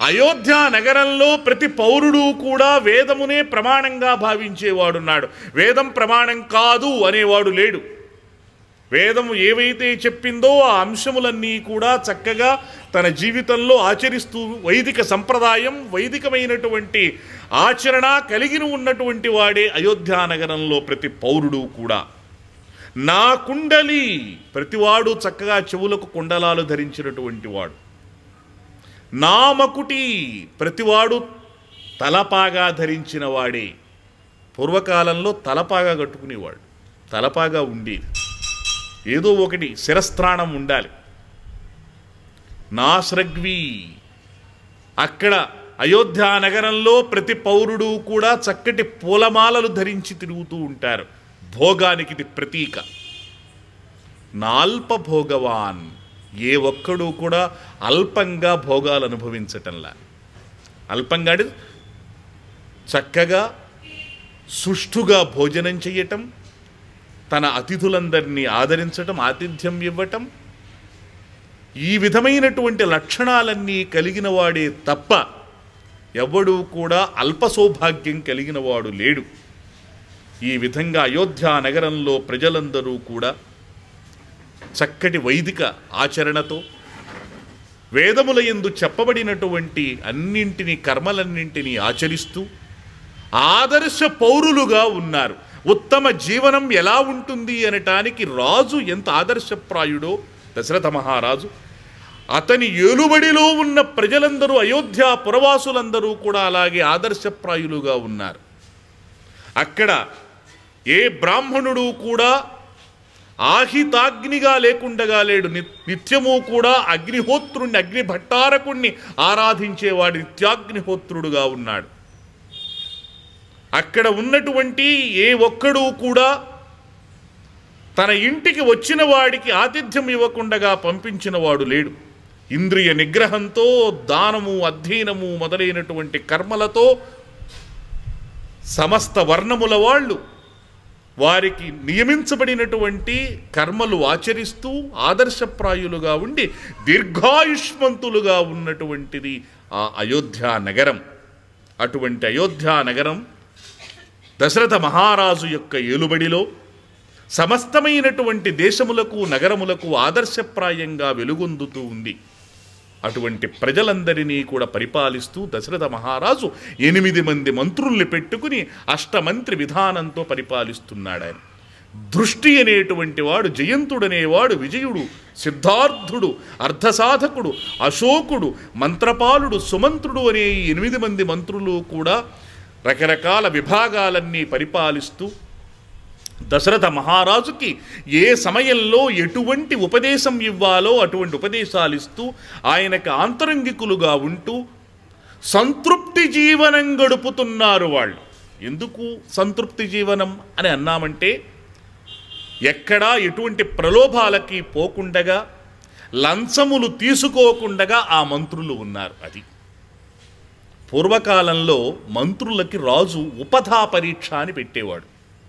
అయోధ్య నగరంలో ప్రతి పౌరుడు కూడా వేదమునే ప్రమాణంగా భావించేవాడున్నాడు వేదం ప్రమాణం కాదు అనేవాడు లేడు వేదము ఏవైతే చెప్పిందో ఆ అంశములన్నీ కూడా చక్కగా తన జీవితంలో ఆచరిస్తూ వైదిక సంప్రదాయం వైదికమైనటువంటి ఆచరణ కలిగిన ఉన్నటువంటి వాడే అయోధ్య నగరంలో ప్రతి పౌరుడు కూడా నా కుండలి ప్రతివాడు చక్కగా చెవులకు కుండలాలు ధరించినటువంటి వాడు నా మకుటి ప్రతివాడు తలపాగా ధరించిన వాడే పూర్వకాలంలో తలపాగా కట్టుకునేవాడు తలపాగా ఉండేది ఏదో ఒకటి శిరస్త్రాణం ఉండాలి నాశ్రగ్వి అక్కడ అయోధ్య నగరంలో ప్రతి పౌరుడు కూడా చక్కటి పూలమాలలు ధరించి తిరుగుతూ ఉంటారు భోగానికి ఇది ప్రతీక నాల్ప భోగవాన్ ఏ ఒక్కడు కూడా అల్పంగా భోగాలు అనుభవించటంలా అల్పంగా అంటే చక్కగా సుష్ఠుగా భోజనం చేయటం తన అతిథులందరినీ ఆదరించటం ఆతిథ్యం ఇవ్వటం ఈ విధమైనటువంటి లక్షణాలన్నీ కలిగిన వాడే తప్ప ఎవడూ కూడా అల్ప సౌభాగ్యం కలిగిన వాడు లేడు ఈ విధంగా అయోధ్య నగరంలో ప్రజలందరూ కూడా చక్కటి వైదిక ఆచరణతో వేదముల యందు చెప్పబడినటువంటి అన్నింటినీ కర్మలన్నింటినీ ఆచరిస్తూ ఆదర్శ పౌరులుగా ఉన్నారు ఉత్తమ జీవనం ఎలా ఉంటుంది అనటానికి రాజు ఎంత ఆదర్శప్రాయుడో దశరథ మహారాజు అతని ఏలుబడిలో ఉన్న ప్రజలందరూ అయోధ్య పురవాసులందరూ కూడా అలాగే ఆదర్శప్రాయులుగా ఉన్నారు అక్కడ ఏ బ్రాహ్మణుడు కూడా ఆహితాగ్నిగా లేకుండగా లేడు ని- నిత్యము కూడా అగ్నిహోత్రుణ్ణి అగ్నిభట్టారకుణ్ణి ఆరాధించేవాడు నిత్యాగ్నిహోత్రుడుగా ఉన్నాడు అక్కడ ఉన్నటువంటి ఏ ఒక్కడూ కూడా తన ఇంటికి వచ్చిన వాడికి ఆతిథ్యం ఇవ్వకుండగా పంపించిన వాడు లేడు ఇంద్రియ నిగ్రహంతో దానము అధ్యయనము మొదలైనటువంటి కర్మలతో సమస్త వర్ణముల వాళ్ళు వారికి నియమించబడినటువంటి కర్మలు ఆచరిస్తూ ఆదర్శప్రాయులుగా ఉండి దీర్ఘాయుష్మంతులుగా ఉన్నటువంటిది ఆ అయోధ్య నగరం అటువంటి అయోధ్య నగరం దశరథ మహారాజు యొక్క ఏలుబడిలో సమస్తమైనటువంటి దేశములకు నగరములకు ఆదర్శప్రాయంగా వెలుగొందుతూ ఉంది అటువంటి ప్రజలందరినీ కూడా పరిపాలిస్తూ దశరథ మహారాజు ఎనిమిది మంది మంత్రుల్ని పెట్టుకుని అష్టమంత్రి విధానంతో పరిపాలిస్తున్నాడు ఆయన దృష్టి అనేటువంటి వాడు జయంతుడనేవాడు విజయుడు సిద్ధార్థుడు అర్ధసాధకుడు అశోకుడు మంత్రపాలుడు సుమంత్రుడు అనే ఈ ఎనిమిది మంది మంత్రులు కూడా రకరకాల విభాగాలన్నీ పరిపాలిస్తూ దశరథ మహారాజుకి ఏ సమయంలో ఎటువంటి ఉపదేశం ఇవ్వాలో అటువంటి ఉపదేశాలు ఇస్తూ ఆయనకు ఆంతరంగికులుగా ఉంటూ సంతృప్తి జీవనం గడుపుతున్నారు వాళ్ళు ఎందుకు సంతృప్తి జీవనం అని అన్నామంటే ఎక్కడా ఎటువంటి ప్రలోభాలకి పోకుండగా లంచములు తీసుకోకుండగా ఆ మంత్రులు ఉన్నారు అది పూర్వకాలంలో మంత్రులకి రాజు ఉపధా పరీక్ష అని పెట్టేవాడు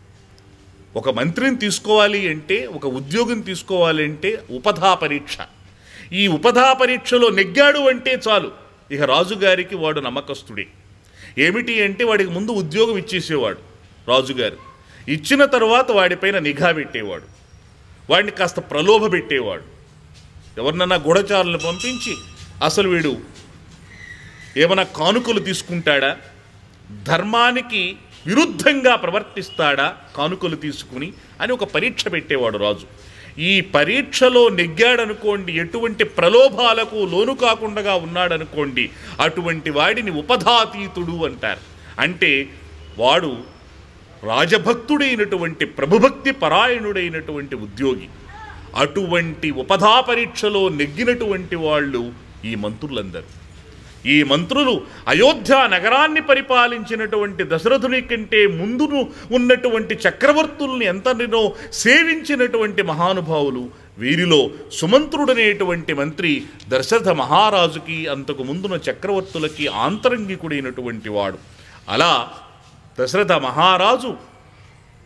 ఒక మంత్రిని తీసుకోవాలి అంటే ఒక ఉద్యోగం తీసుకోవాలి అంటే ఉపధా పరీక్ష ఈ ఉపధా పరీక్షలో నెగ్గాడు అంటే చాలు ఇక రాజుగారికి వాడు నమ్మకస్తుడే ఏమిటి అంటే వాడికి ముందు ఉద్యోగం ఇచ్చేసేవాడు రాజుగారు ఇచ్చిన తర్వాత వాడిపైన నిఘా పెట్టేవాడు వాడిని కాస్త ప్రలోభ పెట్టేవాడు ఎవరినన్నా గూఢచారులను పంపించి అసలు వీడు ఏమైనా కానుకలు తీసుకుంటాడా ధర్మానికి విరుద్ధంగా ప్రవర్తిస్తాడా కానుకలు తీసుకుని అని ఒక పరీక్ష పెట్టేవాడు రాజు ఈ పరీక్షలో నెగ్గాడనుకోండి ఎటువంటి ప్రలోభాలకు లోను కాకుండా ఉన్నాడనుకోండి అటువంటి వాడిని ఉపధాతీతుడు అంటారు అంటే వాడు రాజభక్తుడైనటువంటి ప్రభుభక్తి పరాయణుడైనటువంటి ఉద్యోగి అటువంటి ఉపధా పరీక్షలో నెగ్గినటువంటి వాళ్ళు ఈ మంత్రులందరూ ఈ మంత్రులు అయోధ్య నగరాన్ని పరిపాలించినటువంటి దశరథుని కంటే ముందును ఉన్నటువంటి చక్రవర్తుల్ని ఎంతనో సేవించినటువంటి మహానుభావులు వీరిలో సుమంత్రుడనేటువంటి మంత్రి దశరథ మహారాజుకి అంతకు ముందున చక్రవర్తులకి ఆంతరంగికుడైనటువంటి వాడు అలా దశరథ మహారాజు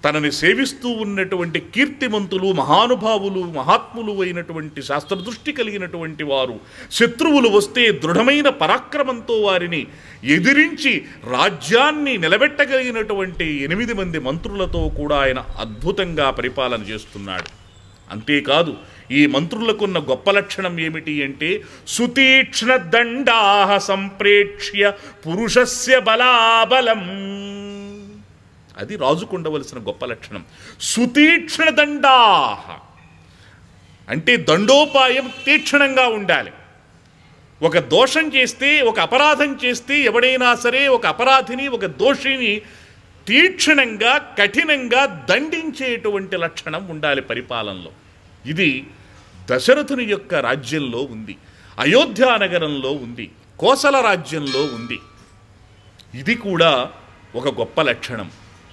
తనని సేవిస్తూ ఉన్నటువంటి కీర్తిమంతులు మహానుభావులు మహాత్ములు అయినటువంటి శాస్త్రదృష్టి కలిగినటువంటి వారు శత్రువులు వస్తే దృఢమైన పరాక్రమంతో వారిని ఎదిరించి రాజ్యాన్ని నిలబెట్టగలిగినటువంటి ఎనిమిది మంది మంత్రులతో కూడా ఆయన అద్భుతంగా పరిపాలన చేస్తున్నాడు అంతేకాదు ఈ మంత్రులకున్న గొప్ప లక్షణం ఏమిటి అంటే సుతీక్ష్ణ దండాహ సంప్రేక్ష్య పురుషస్య బలాబలం అది రాజుకుండవలసిన గొప్ప లక్షణం సుతీక్ష్ణ దండాహ అంటే దండోపాయం తీక్షణంగా ఉండాలి ఒక దోషం చేస్తే ఒక అపరాధం చేస్తే ఎవడైనా సరే ఒక అపరాధిని ఒక దోషిని తీక్షణంగా కఠినంగా దండించేటువంటి లక్షణం ఉండాలి పరిపాలనలో ఇది దశరథుని యొక్క రాజ్యంలో ఉంది అయోధ్య నగరంలో ఉంది కోసల రాజ్యంలో ఉంది ఇది కూడా ఒక గొప్ప లక్షణం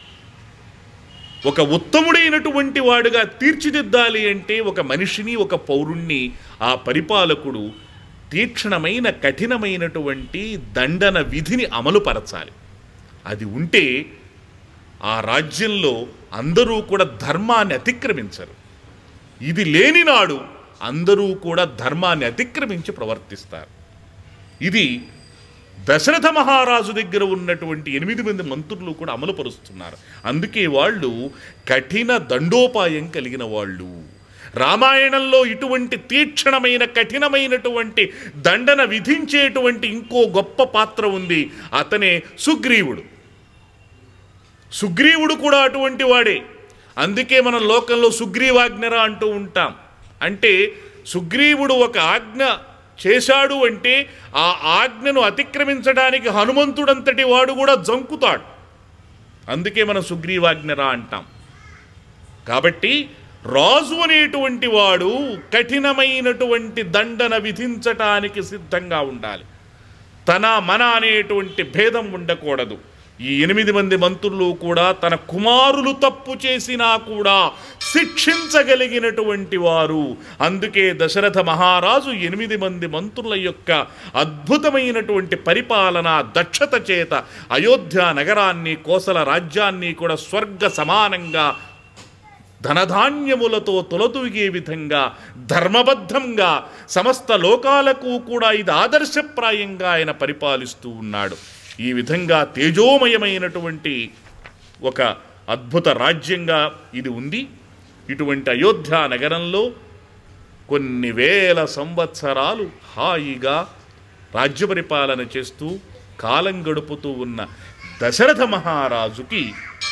ఒక ఉత్తముడైనటువంటి వాడుగా తీర్చిదిద్దాలి అంటే ఒక మనిషిని ఒక పౌరుణ్ణి ఆ పరిపాలకుడు తీక్షణమైన కఠినమైనటువంటి దండన విధిని అమలుపరచాలి అది ఉంటే ఆ రాజ్యంలో అందరూ కూడా ధర్మాన్ని అతిక్రమించరు ఇది లేని నాడు అందరూ కూడా ధర్మాన్ని అతిక్రమించి ప్రవర్తిస్తారు ఇది దశరథ మహారాజు దగ్గర ఉన్నటువంటి ఎనిమిది మంది మంత్రులు కూడా అమలుపరుస్తున్నారు అందుకే వాళ్ళు కఠిన దండోపాయం కలిగిన వాళ్ళు రామాయణంలో ఇటువంటి తీక్షణమైన కఠినమైనటువంటి దండన విధించేటువంటి ఇంకో గొప్ప పాత్ర ఉంది అతనే సుగ్రీవుడు సుగ్రీవుడు కూడా అటువంటి వాడే అందుకే మనం లోకంలో సుగ్రీవాజ్ఞర అంటూ ఉంటాం అంటే సుగ్రీవుడు ఒక ఆజ్ఞ చేశాడు అంటే ఆ ఆజ్ఞను అతిక్రమించడానికి హనుమంతుడంతటి వాడు కూడా జంకుతాడు అందుకే మనం సుగ్రీవాజ్ఞర అంటాం కాబట్టి రాజు అనేటువంటి వాడు కఠినమైనటువంటి దండన విధించటానికి సిద్ధంగా ఉండాలి తన మన అనేటువంటి భేదం ఉండకూడదు ఈ ఎనిమిది మంది మంత్రులు కూడా తన కుమారులు తప్పు చేసినా కూడా శిక్షించగలిగినటువంటి వారు అందుకే దశరథ మహారాజు ఎనిమిది మంది మంత్రుల యొక్క అద్భుతమైనటువంటి పరిపాలన దక్షత చేత అయోధ్య నగరాన్ని కోసల రాజ్యాన్ని కూడా స్వర్గ సమానంగా ధనధాన్యములతో తొలతూగే విధంగా ధర్మబద్ధంగా సమస్త లోకాలకు కూడా ఇది ఆదర్శప్రాయంగా ఆయన పరిపాలిస్తూ ఉన్నాడు ఈ విధంగా తేజోమయమైనటువంటి ఒక అద్భుత రాజ్యంగా ఇది ఉంది ఇటువంటి అయోధ్య నగరంలో కొన్ని వేల సంవత్సరాలు హాయిగా రాజ్య పరిపాలన చేస్తూ కాలం గడుపుతూ ఉన్న దశరథ మహారాజుకి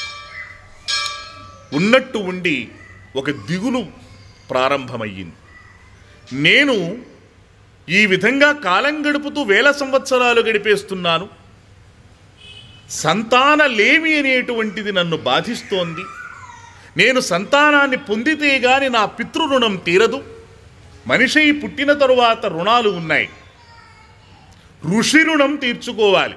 ఉన్నట్టు ఉండి ఒక దిగులు ప్రారంభమయ్యింది నేను ఈ విధంగా కాలం గడుపుతూ వేల సంవత్సరాలు గడిపేస్తున్నాను సంతాన లేమి అనేటువంటిది నన్ను బాధిస్తోంది నేను సంతానాన్ని పొందితే గాని నా పితృరుణం తీరదు మనిషి పుట్టిన తరువాత రుణాలు ఉన్నాయి ఋషి రుణం తీర్చుకోవాలి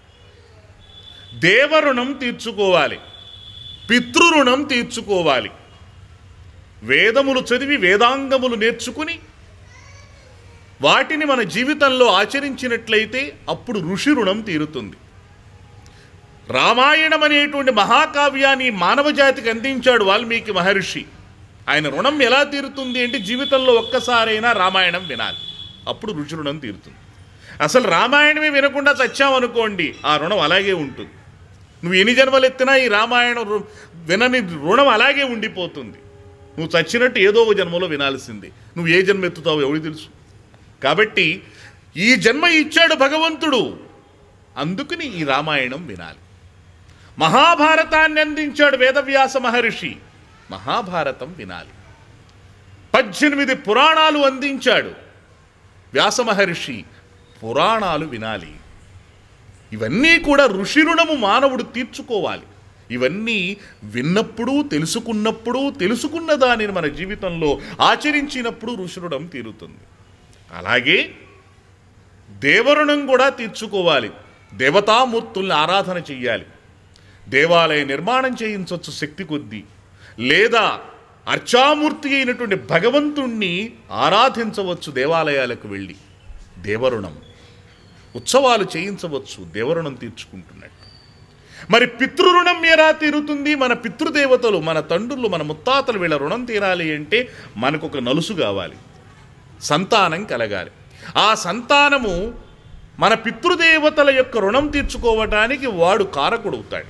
దేవరుణం తీర్చుకోవాలి పితృరుణం తీర్చుకోవాలి వేదములు చదివి వేదాంగములు నేర్చుకుని వాటిని మన జీవితంలో ఆచరించినట్లయితే అప్పుడు ఋషి రుణం తీరుతుంది రామాయణం అనేటువంటి మహాకావ్యాన్ని మానవ జాతికి అందించాడు వాల్మీకి మహర్షి ఆయన రుణం ఎలా తీరుతుంది అంటే జీవితంలో ఒక్కసారైనా రామాయణం వినాలి అప్పుడు ఋషి రుణం తీరుతుంది అసలు రామాయణమే వినకుండా చచ్చామనుకోండి ఆ రుణం అలాగే ఉంటుంది నువ్వు ఎన్ని జన్మలు ఎత్తినా ఈ రామాయణం రు- వినని రుణం అలాగే ఉండిపోతుంది నువ్వు చచ్చినట్టు ఏదో ఒక జన్మలో వినాల్సిందే నువ్వు ఏ జన్మ ఎత్తుతావో ఎవరికి తెలుసు కాబట్టి ఈ జన్మ ఇచ్చాడు భగవంతుడు అందుకని ఈ రామాయణం వినాలి మహాభారతాన్ని అందించాడు వేదవ్యాస మహర్షి మహాభారతం వినాలి పద్దెనిమిది పురాణాలు అందించాడు వ్యాస మహర్షి పురాణాలు వినాలి ఇవన్నీ కూడా ఋషి రుణము మానవుడు తీర్చుకోవాలి ఇవన్నీ విన్నప్పుడు తెలుసుకున్నప్పుడు తెలుసుకున్న దానిని మన జీవితంలో ఆచరించినప్పుడు ఋషి రుణం తీరుతుంది అలాగే దేవరుణం కూడా తీర్చుకోవాలి దేవతామూర్తుల్ని ఆరాధన చెయ్యాలి దేవాలయ నిర్మాణం చేయించవచ్చు శక్తి కొద్దీ లేదా అర్చామూర్తి అయినటువంటి భగవంతుణ్ణి ఆరాధించవచ్చు దేవాలయాలకు వెళ్ళి దేవరుణం ఉత్సవాలు చేయించవచ్చు దేవరుణం తీర్చుకుంటున్నట్టు మరి పితృరుణం ఎలా తీరుతుంది మన పితృదేవతలు మన తండ్రులు మన ముత్తాతలు వీళ్ళ రుణం తీరాలి అంటే మనకు ఒక నలుసు కావాలి సంతానం కలగాలి ఆ సంతానము మన పితృదేవతల యొక్క రుణం తీర్చుకోవటానికి వాడు కారకుడవుతాడు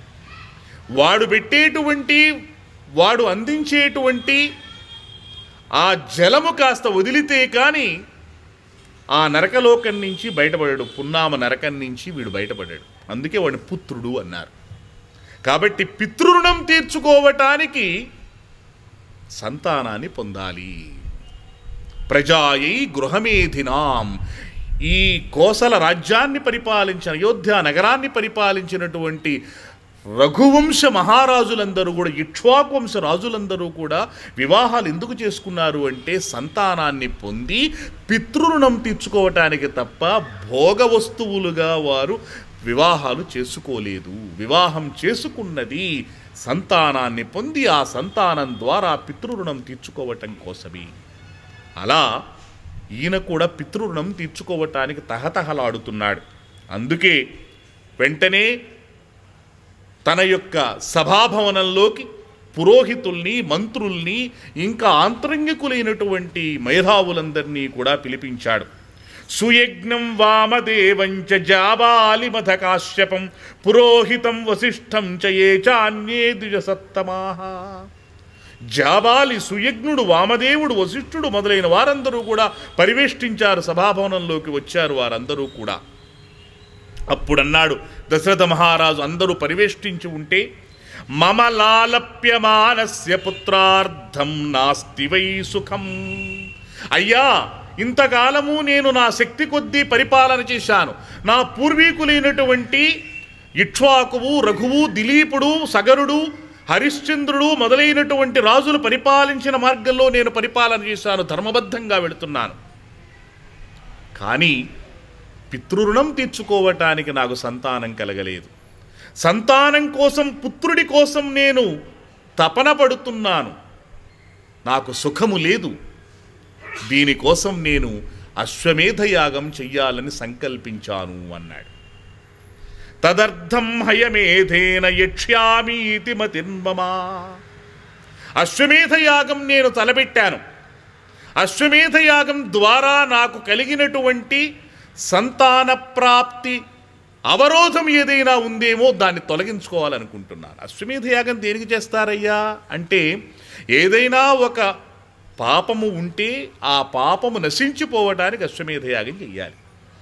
వాడు పెట్టేటువంటి వాడు అందించేటువంటి ఆ జలము కాస్త వదిలితే కానీ ఆ నరకలోకం నుంచి బయటపడాడు పున్నామ నరకం నుంచి వీడు బయటపడాడు అందుకే వాడిని పుత్రుడు అన్నారు కాబట్టి పితృరుణం తీర్చుకోవటానికి సంతానాన్ని పొందాలి ప్రజాయై గృహమేధినాం ఈ కోసల రాజ్యాన్ని పరిపాలించిన అయోధ్య నగరాన్ని పరిపాలించినటువంటి రఘువంశ మహారాజులందరూ కూడా ఇక్ష్వాకు వంశ రాజులందరూ కూడా వివాహాలు ఎందుకు చేసుకున్నారు అంటే సంతానాన్ని పొంది పితృరుణం తీర్చుకోవటానికి తప్ప భోగ వస్తువులుగా వారు వివాహాలు చేసుకోలేదు వివాహం చేసుకున్నది సంతానాన్ని పొంది ఆ సంతానం ద్వారా పితృరుణం తీర్చుకోవటం కోసమే అలా ఈయన కూడా పితృరుణం తీర్చుకోవటానికి తహతహలాడుతున్నాడు అందుకే వెంటనే తన యొక్క సభాభవనంలోకి పురోహితుల్ని మంత్రుల్ని ఇంకా ఆంతరంగికులైనటువంటి మేధావులందరినీ కూడా పిలిపించాడు సుయజ్ఞం వామదేవంచ జాబాలిమథ కాశ్యపం పురోహితం వసిష్ఠం చ ఏ చాన్యే ద్విజసత్తమాహ జాబాలి సుయజ్ఞుడు వామదేవుడు వశిష్ఠుడు మొదలైన వారందరూ కూడా పరివేష్టించారు సభాభవనంలోకి వచ్చారు వారందరూ కూడా అప్పుడన్నాడు దశరథ మహారాజు అందరూ పరివేష్టించి ఉంటే మమ లాలప్యమానస్య పుత్రార్థం నాస్తి వై సుఖం అయ్యా ఇంతకాలము నేను నా శక్తి కొద్దీ పరిపాలన చేశాను నా పూర్వీకులైనటువంటి ఇక్ష్వాకువు రఘువు దిలీపుడు సగరుడు హరిశ్చంద్రుడు మొదలైనటువంటి రాజులు పరిపాలించిన మార్గంలో నేను పరిపాలన చేశాను ధర్మబద్ధంగా వెళుతున్నాను కానీ పితృరుణం తీర్చుకోవటానికి నాకు సంతానం కలగలేదు సంతానం కోసం పుత్రుడి కోసం నేను తపన పడుతున్నాను నాకు సుఖము లేదు దీనికోసం నేను అశ్వమేధయాగం చెయ్యాలని సంకల్పించాను అన్నాడు తదర్థం హయమేధేన యక్ష్యామీతి మతిర్మమా అశ్వమేధయాగం నేను తలపెట్టాను అశ్వమేధయాగం ద్వారా నాకు కలిగినటువంటి సంతాన ప్రాప్తి అవరోధం ఏదైనా ఉందేమో దాన్ని తొలగించుకోవాలనుకుంటున్నాను అశ్వమేధ యాగం దేనికి చేస్తారయ్యా అంటే ఏదైనా ఒక పాపము ఉంటే ఆ పాపము నశించిపోవడానికి అశ్వమేధ యాగం చెయ్యాలి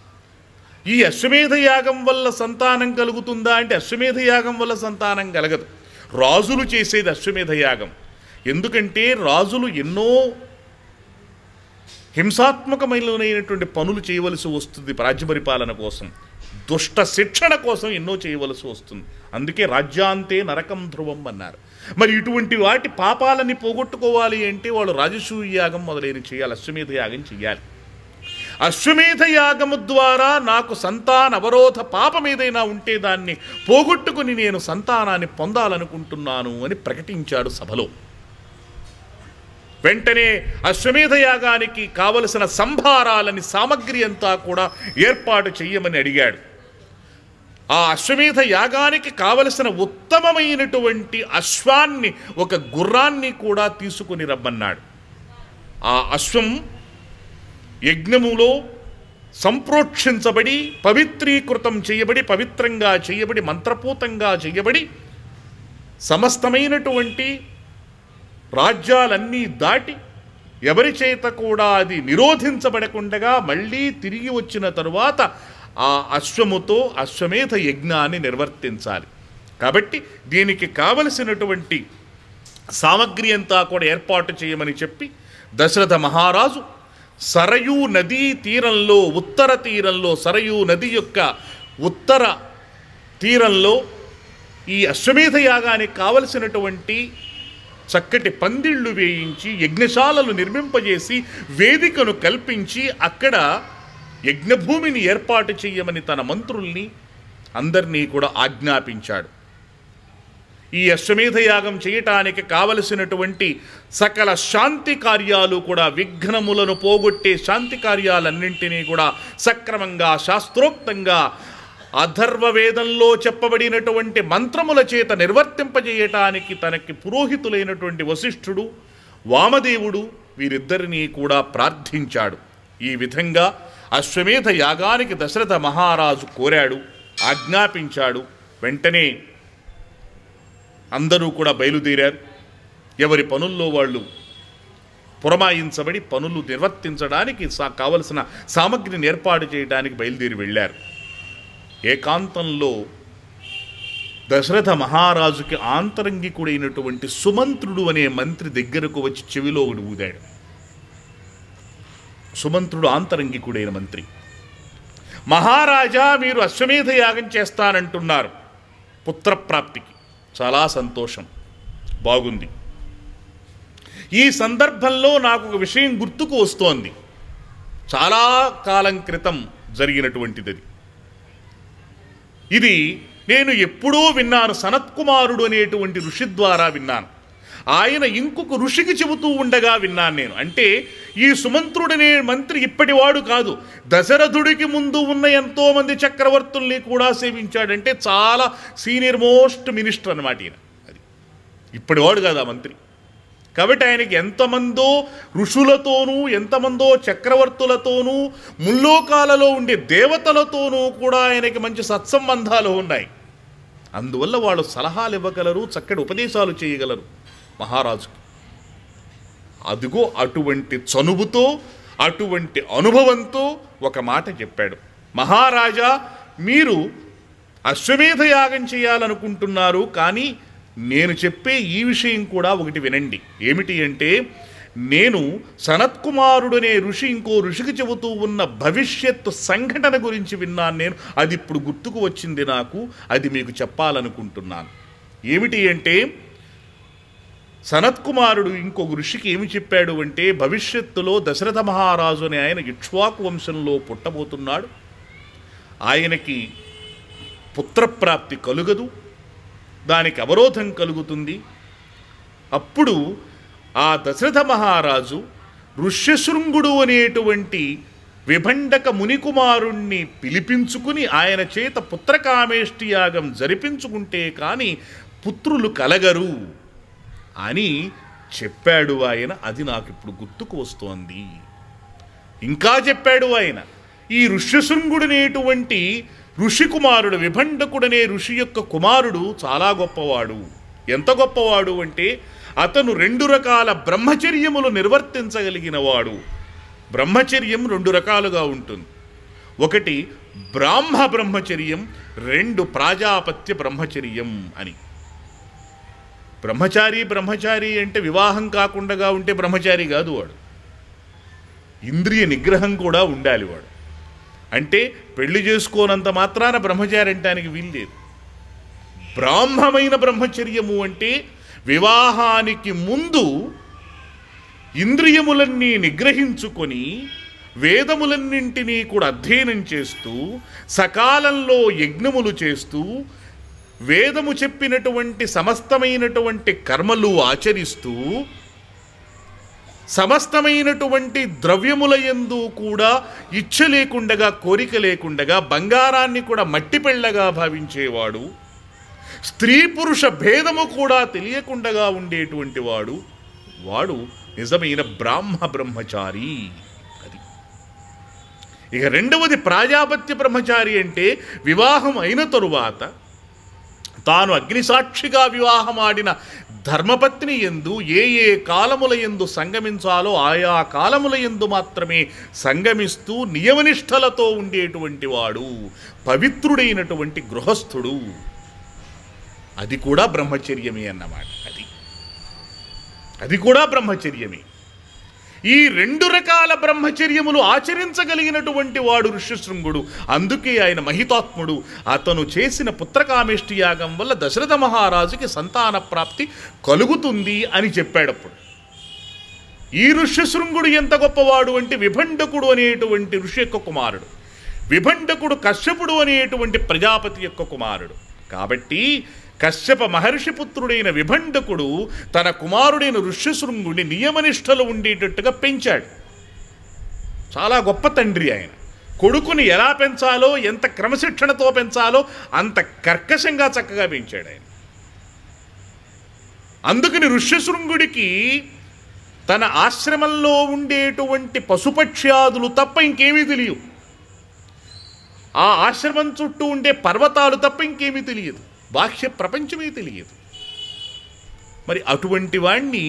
ఈ అశ్వమేధ యాగం వల్ల సంతానం కలుగుతుందా అంటే అశ్వమేధ యాగం వల్ల సంతానం కలగదు రాజులు చేసేది అశ్వమేధ యాగం ఎందుకంటే రాజులు ఎన్నో హింసాత్మకమైనటువంటి పనులు చేయవలసి వస్తుంది రాజ్య పరిపాలన కోసం దుష్ట శిక్షణ కోసం ఎన్నో చేయవలసి వస్తుంది అందుకే రాజ్యాంతే నరకం ధ్రువం అన్నారు మరి ఇటువంటి వాటి పాపాలని పోగొట్టుకోవాలి అంటే వాళ్ళు రాజసూయ యాగం మొదలైన చేయాలి అశ్వమేధ యాగం చేయాలి అశ్వమేధ యాగము ద్వారా నాకు సంతాన అవరోధ పాపం ఏదైనా ఉంటే దాన్ని పోగొట్టుకుని నేను సంతానాన్ని పొందాలనుకుంటున్నాను అని ప్రకటించాడు సభలో వెంటనే అశ్వమేధ యాగానికి కావలసిన సంభారాలని సామగ్రి అంతా కూడా ఏర్పాటు చెయ్యమని అడిగాడు ఆ అశ్వమేధ యాగానికి కావలసిన ఉత్తమమైనటువంటి అశ్వాన్ని ఒక గుర్రాన్ని కూడా తీసుకుని రమ్మన్నాడు ఆ అశ్వం యజ్ఞములో సంప్రోక్షించబడి పవిత్రీకృతం చేయబడి పవిత్రంగా చేయబడి మంత్రపూతంగా చేయబడి సమస్తమైనటువంటి రాజ్యాలన్నీ దాటి ఎవరి చేత కూడా అది నిరోధించబడకుండగా మళ్ళీ తిరిగి వచ్చిన తరువాత ఆ అశ్వముతో అశ్వమేధ యజ్ఞాన్ని నిర్వర్తించాలి కాబట్టి దీనికి కావలసినటువంటి సామగ్రి అంతా కూడా ఏర్పాటు చేయమని చెప్పి దశరథ మహారాజు సరయూ నదీ తీరంలో ఉత్తర తీరంలో సరయూ నది యొక్క ఉత్తర తీరంలో ఈ అశ్వమేధ యాగానికి కావలసినటువంటి చక్కటి పందిళ్ళు వేయించి యజ్ఞశాలలు నిర్మింపజేసి వేదికను కల్పించి అక్కడ యజ్ఞభూమిని ఏర్పాటు చేయమని తన మంత్రుల్ని అందరినీ కూడా ఆజ్ఞాపించాడు ఈ అశ్వమేధ యాగం చేయటానికి కావలసినటువంటి సకల శాంతి కార్యాలు కూడా విఘ్నములను పోగొట్టే శాంతి కార్యాలన్నింటినీ కూడా సక్రమంగా శాస్త్రోక్తంగా అథర్వ వేదంలో చెప్పబడినటువంటి మంత్రముల చేత నిర్వర్తింపజేయటానికి తనకి పురోహితులైనటువంటి వశిష్ఠుడు వామదేవుడు వీరిద్దరినీ కూడా ప్రార్థించాడు ఈ విధంగా అశ్వమేధ యాగానికి దశరథ మహారాజు కోరాడు ఆజ్ఞాపించాడు వెంటనే అందరూ కూడా బయలుదేరారు ఎవరి పనుల్లో వాళ్ళు పురమాయించబడి పనులు నిర్వర్తించడానికి సా కావలసిన సామగ్రిని ఏర్పాటు చేయడానికి బయలుదేరి వెళ్ళారు ఏకాంతంలో దశరథ మహారాజుకి ఆంతరంగికుడైనటువంటి సుమంత్రుడు అనే మంత్రి దగ్గరకు వచ్చి చెవిలో ఒకటి ఊదాడు సుమంత్రుడు ఆంతరంగికుడైన మంత్రి మహారాజా మీరు అశ్వమేధ యాగం చేస్తానంటున్నారు పుత్రప్రాప్తికి చాలా సంతోషం బాగుంది ఈ సందర్భంలో నాకు ఒక విషయం గుర్తుకు వస్తోంది చాలా కాలం క్రితం జరిగినటువంటిది అది ఇది నేను ఎప్పుడో విన్నాను సనత్కుమారుడు అనేటువంటి ఋషి ద్వారా విన్నాను ఆయన ఇంకొక ఋషికి చెబుతూ ఉండగా విన్నాను నేను అంటే ఈ సుమంత్రుడనే మంత్రి ఇప్పటివాడు కాదు దశరథుడికి ముందు ఉన్న ఎంతో మంది చక్రవర్తుల్ని కూడా సేవించాడంటే చాలా సీనియర్ మోస్ట్ మినిస్టర్ అన్నమాట ఈయన అది ఇప్పటివాడు కాదు ఆ మంత్రి కాబట్టి ఆయనకి ఎంతమందో ఋషులతోనూ ఎంతమందో చక్రవర్తులతోనూ ముల్లోకాలలో ఉండే దేవతలతోనూ కూడా ఆయనకి మంచి సత్సంబంధాలు ఉన్నాయి అందువల్ల వాళ్ళు సలహాలు ఇవ్వగలరు చక్కటి ఉపదేశాలు చేయగలరు మహారాజుకి అదిగో అటువంటి చనువుతో అటువంటి అనుభవంతో ఒక మాట చెప్పాడు మహారాజా మీరు అశ్వమేధ యాగం చేయాలనుకుంటున్నారు కానీ నేను చెప్పే ఈ విషయం కూడా ఒకటి వినండి ఏమిటి అంటే నేను సనత్కుమారుడనే ఋషి ఇంకో ఋషికి చెబుతూ ఉన్న భవిష్యత్తు సంఘటన గురించి విన్నాను నేను అది ఇప్పుడు గుర్తుకు వచ్చింది నాకు అది మీకు చెప్పాలనుకుంటున్నాను ఏమిటి అంటే సనత్కుమారుడు ఇంకొక ఋషికి ఏమి చెప్పాడు అంటే భవిష్యత్తులో దశరథ మహారాజు అనే ఆయన ఇక్ష్వాకు వంశంలో పుట్టబోతున్నాడు ఆయనకి పుత్రప్రాప్తి కలుగదు దానికి అవరోధం కలుగుతుంది అప్పుడు ఆ దశరథ మహారాజు ఋష్యశృంగుడు అనేటువంటి విభండక మునికుమారుణ్ణి పిలిపించుకుని ఆయన చేత పుత్రకామేష్టి యాగం జరిపించుకుంటే కానీ పుత్రులు కలగరు అని చెప్పాడు ఆయన అది నాకు ఇప్పుడు గుర్తుకు వస్తోంది ఇంకా చెప్పాడు ఆయన ఈ ఋష్యశృంగుడనేటువంటి ఋషి కుమారుడు విభండకుడనే ఋషి యొక్క కుమారుడు చాలా గొప్పవాడు ఎంత గొప్పవాడు అంటే అతను రెండు రకాల బ్రహ్మచర్యములు నిర్వర్తించగలిగిన వాడు బ్రహ్మచర్యం రెండు రకాలుగా ఉంటుంది ఒకటి బ్రాహ్మ బ్రహ్మచర్యం రెండు ప్రాజాపత్య బ్రహ్మచర్యం అని బ్రహ్మచారి బ్రహ్మచారి అంటే వివాహం కాకుండా ఉంటే బ్రహ్మచారి కాదు వాడు ఇంద్రియ నిగ్రహం కూడా ఉండాలి వాడు అంటే పెళ్లి చేసుకోనంత మాత్రాన బ్రహ్మచారి అంటానికి వీల్లేదు బ్రాహ్మమైన బ్రహ్మచర్యము అంటే వివాహానికి ముందు ఇంద్రియములన్నీ నిగ్రహించుకొని వేదములన్నింటినీ కూడా అధ్యయనం చేస్తూ సకాలంలో యజ్ఞములు చేస్తూ వేదము చెప్పినటువంటి సమస్తమైనటువంటి కర్మలు ఆచరిస్తూ సమస్తమైనటువంటి ద్రవ్యముల యందు కూడా ఇచ్చ లేకుండగా కోరిక లేకుండగా బంగారాన్ని కూడా మట్టి పెళ్ళగా భావించేవాడు స్త్రీ పురుష భేదము కూడా తెలియకుండగా ఉండేటువంటి వాడు వాడు నిజమైన బ్రాహ్మ బ్రహ్మచారి అది ఇక రెండవది ప్రాజాపత్య బ్రహ్మచారి అంటే వివాహం అయిన తరువాత తాను అగ్నిసాక్షిగా వివాహమాడిన ధర్మపత్ని ఎందు ఏ ఏ కాలముల ఎందు సంగమించాలో ఆయా కాలముల ఎందు మాత్రమే సంగమిస్తూ నియమనిష్టలతో ఉండేటువంటి వాడు పవిత్రుడైనటువంటి గృహస్థుడు అది కూడా బ్రహ్మచర్యమే అన్నమాట అది అది కూడా బ్రహ్మచర్యమే ఈ రెండు రకాల బ్రహ్మచర్యములు ఆచరించగలిగినటువంటి వాడు ఋష్యశృంగుడు అందుకే ఆయన మహితాత్ముడు అతను చేసిన పుత్రకామేష్టి యాగం వల్ల దశరథ మహారాజుకి సంతాన ప్రాప్తి కలుగుతుంది అని చెప్పాడప్పుడు ఈ ఋష్యశృంగుడు ఎంత గొప్పవాడు అంటే విభండకుడు అనేటువంటి ఋషి యొక్క కుమారుడు విభండకుడు కశ్యపుడు అనేటువంటి ప్రజాపతి యొక్క కుమారుడు కాబట్టి కశ్యప మహర్షి పుత్రుడైన విభండకుడు తన కుమారుడైన ఋష్యశృంగుడిని నియమనిష్టలు ఉండేటట్టుగా పెంచాడు చాలా గొప్ప తండ్రి ఆయన కొడుకుని ఎలా పెంచాలో ఎంత క్రమశిక్షణతో పెంచాలో అంత కర్కశంగా చక్కగా పెంచాడు ఆయన అందుకని ఋష్యశృంగుడికి తన ఆశ్రమంలో ఉండేటువంటి పశుపక్ష్యాదులు తప్ప ఇంకేమీ తెలియవు ఆ ఆశ్రమం చుట్టూ ఉండే పర్వతాలు తప్ప ఇంకేమీ తెలియదు బాహ్య ప్రపంచమే తెలియదు మరి అటువంటి వాణ్ణి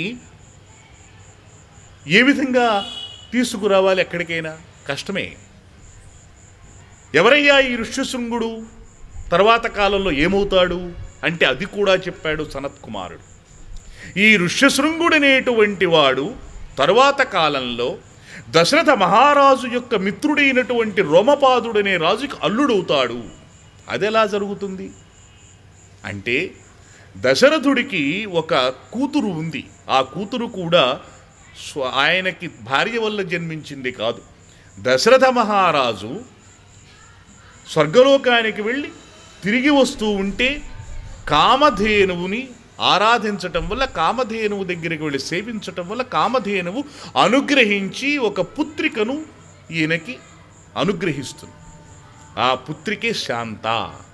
ఏ విధంగా తీసుకురావాలి ఎక్కడికైనా కష్టమే ఎవరయ్యా ఈ ఋష్యశృంగుడు తర్వాత కాలంలో ఏమవుతాడు అంటే అది కూడా చెప్పాడు సనత్ కుమారుడు ఈ ఋష్యశృంగుడనేటువంటి వాడు తరువాత కాలంలో దశరథ మహారాజు యొక్క మిత్రుడైనటువంటి రోమపాదుడనే రాజుకి అల్లుడవుతాడు అదెలా జరుగుతుంది అంటే దశరథుడికి ఒక కూతురు ఉంది ఆ కూతురు కూడా స్వ ఆయనకి భార్య వల్ల జన్మించింది కాదు దశరథ మహారాజు స్వర్గలోకానికి వెళ్ళి తిరిగి వస్తూ ఉంటే కామధేనువుని ఆరాధించటం వల్ల కామధేనువు దగ్గరికి వెళ్ళి సేవించటం వల్ల కామధేనువు అనుగ్రహించి ఒక పుత్రికను ఈయనకి అనుగ్రహిస్తుంది ఆ పుత్రికే శాంత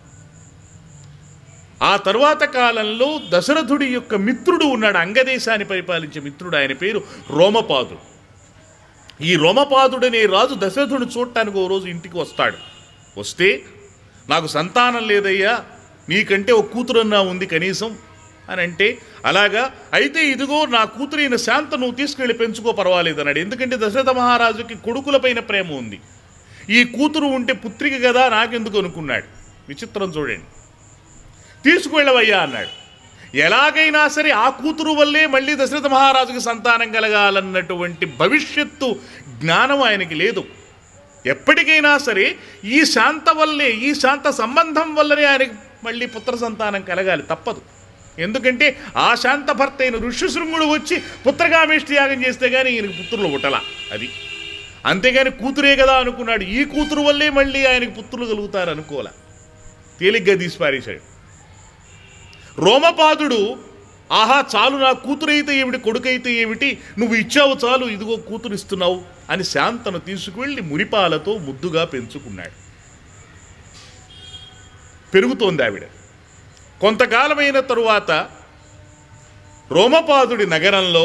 ఆ తరువాత కాలంలో దశరథుడి యొక్క మిత్రుడు ఉన్నాడు అంగదేశాన్ని పరిపాలించే మిత్రుడు ఆయన పేరు రోమపాదుడు ఈ రోమపాదుడనే రాజు దశరథుడిని చూడటానికి ఓ రోజు ఇంటికి వస్తాడు వస్తే నాకు సంతానం లేదయ్యా నీకంటే ఒక కూతురన్నా ఉంది కనీసం అని అంటే అలాగా అయితే ఇదిగో నా కూతురైన శాంత నువ్వు తీసుకెళ్ళి పెంచుకో పర్వాలేదు అన్నాడు ఎందుకంటే దశరథ మహారాజుకి కొడుకులపైన ప్రేమ ఉంది ఈ కూతురు ఉంటే పుత్రిక కదా నాకెందుకు అనుకున్నాడు విచిత్రం చూడండి తీసుకువెళ్ళవయ్యా అన్నాడు ఎలాగైనా సరే ఆ కూతురు వల్లే మళ్ళీ దశరథ మహారాజుకి సంతానం కలగాలన్నటువంటి భవిష్యత్తు జ్ఞానం ఆయనకి లేదు ఎప్పటికైనా సరే ఈ శాంత వల్లే ఈ శాంత సంబంధం వల్లనే ఆయనకి మళ్ళీ పుత్ర సంతానం కలగాలి తప్పదు ఎందుకంటే ఆ శాంత భర్త అయిన ఋష్యశృంగుడు వచ్చి పుత్రకామేష్టి యాగం చేస్తే కానీ ఈయనకి పుత్రులు పుట్టలా అది అంతేగాని కూతురే కదా అనుకున్నాడు ఈ కూతురు వల్లే మళ్ళీ ఆయనకి పుత్రులు కలుగుతారు అనుకోలే తేలిగ్గా తీసి పారేశాడు రోమపాదుడు ఆహా చాలు నా కూతురైతే ఏమిటి కొడుకైతే ఏమిటి నువ్వు ఇచ్చావు చాలు ఇదిగో కూతురు ఇస్తున్నావు అని శాంతను తీసుకువెళ్ళి మురిపాలతో ముద్దుగా పెంచుకున్నాడు పెరుగుతోంది ఆవిడ కొంతకాలమైన తరువాత రోమపాదుడి నగరంలో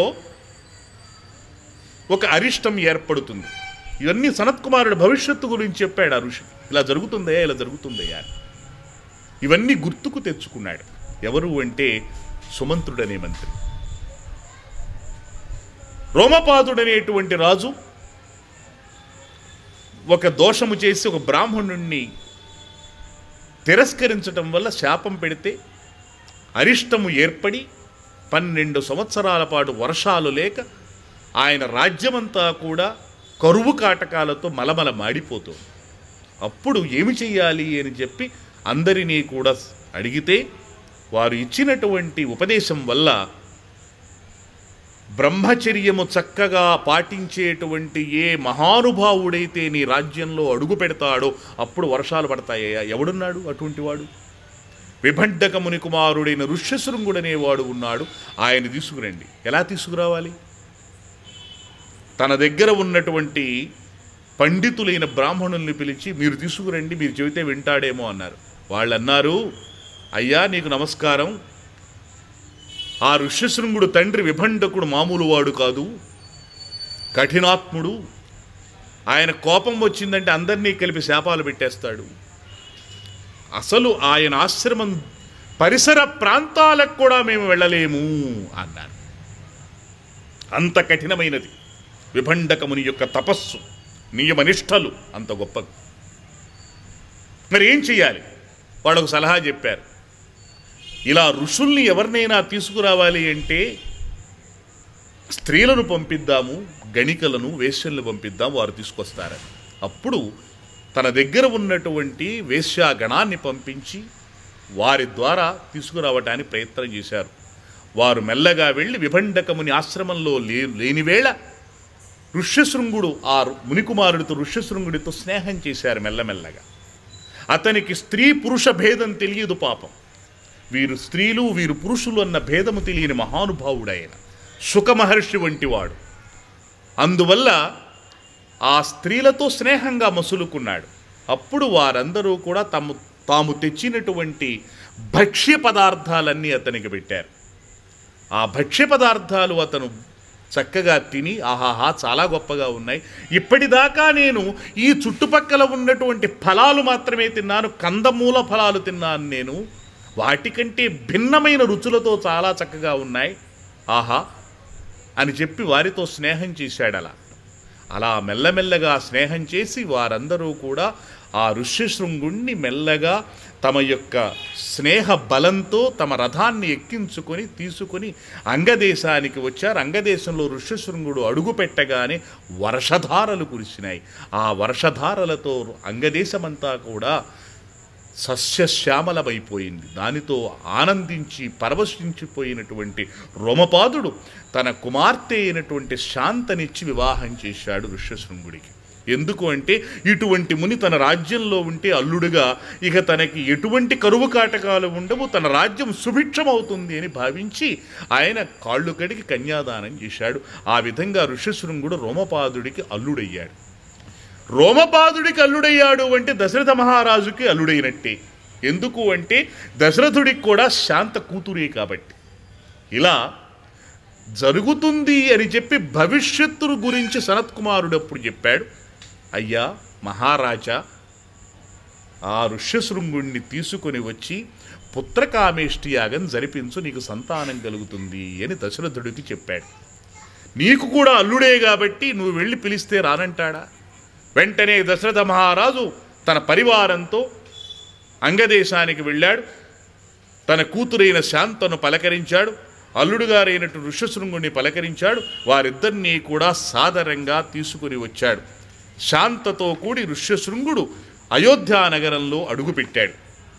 ఒక అరిష్టం ఏర్పడుతుంది ఇవన్నీ సనత్కుమారుడి భవిష్యత్తు గురించి చెప్పాడు ఆ ఋషి ఇలా జరుగుతుందయ్యా ఇలా జరుగుతుందయ్యా అని. ఇవన్నీ గుర్తుకు తెచ్చుకున్నాడు ఎవరు అంటే సుమంత్రుడనే మంత్రి రోమపాదుడనేటువంటి రాజు ఒక దోషము చేసి ఒక బ్రాహ్మణుణ్ణి తిరస్కరించటం వల్ల శాపం పెడితే అరిష్టము ఏర్పడి పన్నెండు సంవత్సరాల పాటు వర్షాలు లేక ఆయన రాజ్యమంతా కూడా కరువు కాటకాలతో మలమల మాడిపోతుంది అప్పుడు ఏమి చెయ్యాలి అని చెప్పి అందరినీ కూడా అడిగితే వారు ఇచ్చినటువంటి ఉపదేశం వల్ల బ్రహ్మచర్యము చక్కగా పాటించేటువంటి ఏ మహానుభావుడైతే నీ రాజ్యంలో అడుగు పెడతాడో అప్పుడు వర్షాలు పడతాయ్యా ఎవడున్నాడు అటువంటి వాడు విభండక ముని కుమారుడైన ఋష్యశృంగుడనేవాడు ఉన్నాడు ఆయన తీసుకురండి ఎలా తీసుకురావాలి తన దగ్గర ఉన్నటువంటి పండితులైన బ్రాహ్మణుల్ని పిలిచి మీరు తీసుకురండి మీరు చెబితే వింటాడేమో అన్నారు వాళ్ళు అన్నారు అయ్యా నీకు నమస్కారం ఆ ఋష్యశృంగుడు తండ్రి విభండకుడు మామూలు వాడు కాదు కఠినాత్ముడు ఆయన కోపం వచ్చిందంటే అందరినీ కలిపి శాపాలు పెట్టేస్తాడు అసలు ఆయన ఆశ్రమం పరిసర ప్రాంతాలకు కూడా మేము వెళ్ళలేము అన్నారు అంత కఠినమైనది విభండకముని యొక్క తపస్సు నియమనిష్టలు అంత గొప్పది మరి ఏం చెయ్యాలి వాడు ఒక సలహా చెప్పారు ఇలా ఋషుల్ని ఎవరినైనా తీసుకురావాలి అంటే స్త్రీలను పంపిద్దాము గణికలను వేశ్యలను పంపిద్దాం వారు తీసుకొస్తారని అప్పుడు తన దగ్గర ఉన్నటువంటి వేశ్యాగణాన్ని పంపించి వారి ద్వారా తీసుకురావటానికి ప్రయత్నం చేశారు వారు మెల్లగా వెళ్ళి విభండకముని ఆశ్రమంలో లే లేనివేళ ఋష్యశృంగుడు ఆ మునికుమారుడితో ఋష్యశృంగుడితో స్నేహం చేశారు మెల్లమెల్లగా అతనికి స్త్రీ పురుష భేదం తెలియదు పాపం వీరు స్త్రీలు వీరు పురుషులు అన్న భేదము తెలియని మహానుభావుడైన సుఖ మహర్షి వంటివాడు అందువల్ల ఆ స్త్రీలతో స్నేహంగా మసులుకున్నాడు అప్పుడు వారందరూ కూడా తమ తాము తెచ్చినటువంటి భక్ష్య పదార్థాలన్నీ అతనికి పెట్టారు ఆ భక్ష్య పదార్థాలు అతను చక్కగా తిని ఆహాహా చాలా గొప్పగా ఉన్నాయి ఇప్పటిదాకా నేను ఈ చుట్టుపక్కల ఉన్నటువంటి ఫలాలు మాత్రమే తిన్నాను కందమూల ఫలాలు తిన్నాను నేను వాటికంటే భిన్నమైన రుచులతో చాలా చక్కగా ఉన్నాయి ఆహా అని చెప్పి వారితో స్నేహం చేశాడు అలా అలా మెల్లమెల్లగా స్నేహం చేసి వారందరూ కూడా ఆ ఋష్యశృంగుణ్ణి మెల్లగా తమ యొక్క స్నేహ బలంతో తమ రథాన్ని ఎక్కించుకొని తీసుకొని అంగదేశానికి వచ్చారు అంగదేశంలో ఋష్యశృంగుడు అడుగు పెట్టగానే వర్షధారలు కురిసినాయి ఆ వర్షధారలతో అంగదేశమంతా కూడా సస్యశ్యామలమైపోయింది దానితో ఆనందించి పరవశించిపోయినటువంటి రోమపాదుడు తన కుమార్తె అయినటువంటి శాంతనిచ్చి వివాహం చేశాడు ఋష్యశృంగుడికి ఎందుకు అంటే ఇటువంటి ముని తన రాజ్యంలో ఉంటే అల్లుడుగా ఇక తనకి ఎటువంటి కరువు కాటకాలు ఉండవు తన రాజ్యం సుభిక్షమవుతుంది అని భావించి ఆయన కాళ్ళు కడిగి కన్యాదానం చేశాడు ఆ విధంగా ఋష్యశృంగుడు రోమపాదుడికి అల్లుడయ్యాడు రోమపాదుడికి అల్లుడయ్యాడు అంటే దశరథ మహారాజుకి అల్లుడైనట్టే ఎందుకు అంటే దశరథుడికి కూడా శాంత కూతురే కాబట్టి ఇలా జరుగుతుంది అని చెప్పి భవిష్యత్తు గురించి సనత్కుమారుడు అప్పుడు చెప్పాడు అయ్యా మహారాజా ఆ ఋష్యశృంగుణ్ణి తీసుకొని వచ్చి పుత్రకామేష్టి యాగం జరిపించు నీకు సంతానం కలుగుతుంది అని దశరథుడికి చెప్పాడు నీకు కూడా అల్లుడే కాబట్టి నువ్వు వెళ్ళి పిలిస్తే రానంటాడా వెంటనే దశరథ మహారాజు తన పరివారంతో అంగదేశానికి వెళ్ళాడు తన కూతురైన శాంతను పలకరించాడు అల్లుడుగారైనటు ఋష్యశృంగుని పలకరించాడు వారిద్దరినీ కూడా సాదరంగా తీసుకుని వచ్చాడు శాంతతో కూడి ఋష్యశృంగుడు అయోధ్య నగరంలో అడుగుపెట్టాడు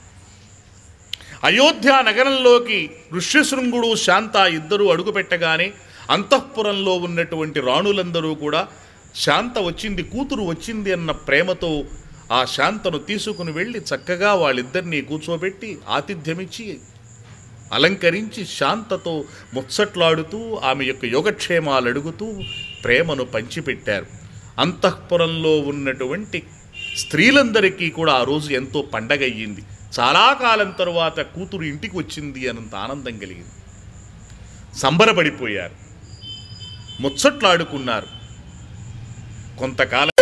అయోధ్య నగరంలోకి ఋష్యశృంగుడు శాంత ఇద్దరూ అడుగుపెట్టగానే అంతఃపురంలో ఉన్నటువంటి రాణులందరూ కూడా శాంత వచ్చింది కూతురు వచ్చింది అన్న ప్రేమతో ఆ శాంతను తీసుకుని వెళ్ళి చక్కగా వాళ్ళిద్దరినీ కూర్చోబెట్టి ఆతిథ్యమిచ్చి అలంకరించి శాంతతో ముచ్చట్లాడుతూ ఆమె యొక్క యోగక్షేమాలు అడుగుతూ ప్రేమను పంచిపెట్టారు అంతఃపురంలో ఉన్నటువంటి స్త్రీలందరికీ కూడా ఆ రోజు ఎంతో పండగ అయ్యింది చాలా కాలం తరువాత కూతురు ఇంటికి వచ్చింది అనంత ఆనందం కలిగింది సంబరపడిపోయారు ముచ్చట్లాడుకున్నారు కొంతకాలం